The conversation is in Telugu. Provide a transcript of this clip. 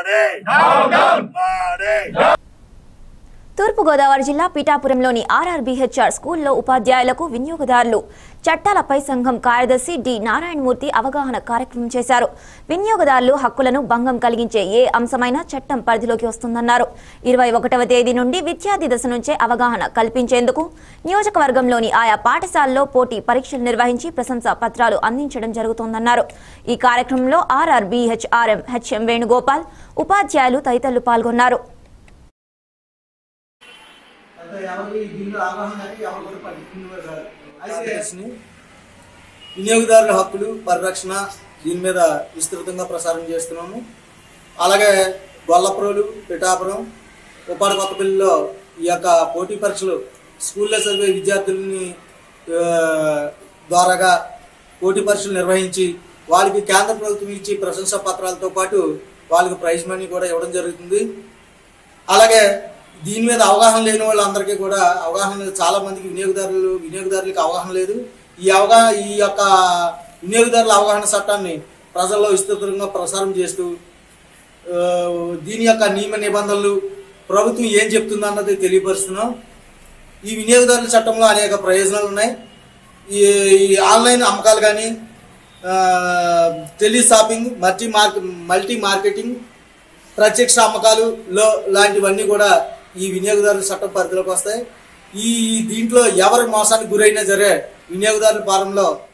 తూర్పుగోదావరి జిల్లా పీఠాపురంలోని ఆర్ఆర్బీహెచ్ఆర్ స్కూల్లో ఉపాధ్యాయులకు వినియోగదారులు చట్టాలపై సంఘం కార్యదర్శి డి నారాయణమూర్తి అవగాహన కార్యక్రమం చేశారు వినియోగదారులు హక్కులను భంగం కలిగించే ఏ అంశమైనా చట్టం పరిధిలోకి వస్తుందన్నారు ఇరవై ఒకటవ తేదీ నుండి విద్యార్థి దశ నుంచే అవగాహన కల్పించేందుకు నియోజకవర్గంలోని ఆయా పాఠశాలల్లో పోటీ పరీక్షలు నిర్వహించి ప్రశంసా పత్రాలు అందించడం జరుగుతోందన్నారు ఈ కార్యక్రమంలో ఆర్ఆర్బీహెచ్ఆర్ఎం హెచ్ఎం వేణుగోపాల్ ఉపాధ్యాయులు తదితరులు పాల్గొన్నారు అంటే ఎవరి దీనిలో అవగాహన అంటే ఎవరు కూడా పట్టించుకునేవారు కాదు. అయితే వినియోగదారుల హక్కులు పరిరక్షణ దీని మీద విస్తృతంగా ప్రసారం చేస్తున్నాము అలాగే గొల్లప్రోలు పిఠాపురం ఉపాధి కొత్తపల్లిలో ఈ యొక్క పోటీ పరీక్షలు స్కూల్లో చదివే విద్యార్థులని ఆ, ద్వారాగా పోటీ పరీక్షలు నిర్వహించి వాళ్ళకి కేంద్ర ప్రభుత్వం ఇచ్చి ప్రశంసా పత్రాలతో పాటు వాళ్ళకి ప్రైజ్ మనీ కూడా ఇవ్వడం జరుగుతుంది అలాగే దీని మీద అవగాహన లేని వాళ్ళందరికీ కూడా అవగాహన లేదు చాలా మందికి వినియోగదారులు వినియోగదారులకు అవగాహన లేదు ఈ అవగాహన ఈ యొక్క వినియోగదారుల అవగాహన చట్టాన్ని ప్రజల్లో విస్తృతంగా ప్రసారం చేస్తూ ఆ, దీని యొక్క నియమ నిబంధనలు ప్రభుత్వం ఏం చెప్తుంది అన్నది తెలియపరుస్తున్నాం ఈ వినియోగదారుల చట్టంలో అనేక ప్రయోజనాలు ఉన్నాయి ఈ ఈ ఆన్లైన్ అమ్మకాలు కానీ టెలి షాపింగ్ మల్టీ మార్కె మల్టీ మార్కెటింగ్ ప్రత్యక్ష అమ్మకాలు లో లాంటివన్నీ కూడా ఈ వినియోగదారుల చట్టం పరిధిలోకి వస్తాయి ఈ దీంట్లో ఎవరి మోసానికి గురైనా సరే వినియోగదారుల ఫారంలో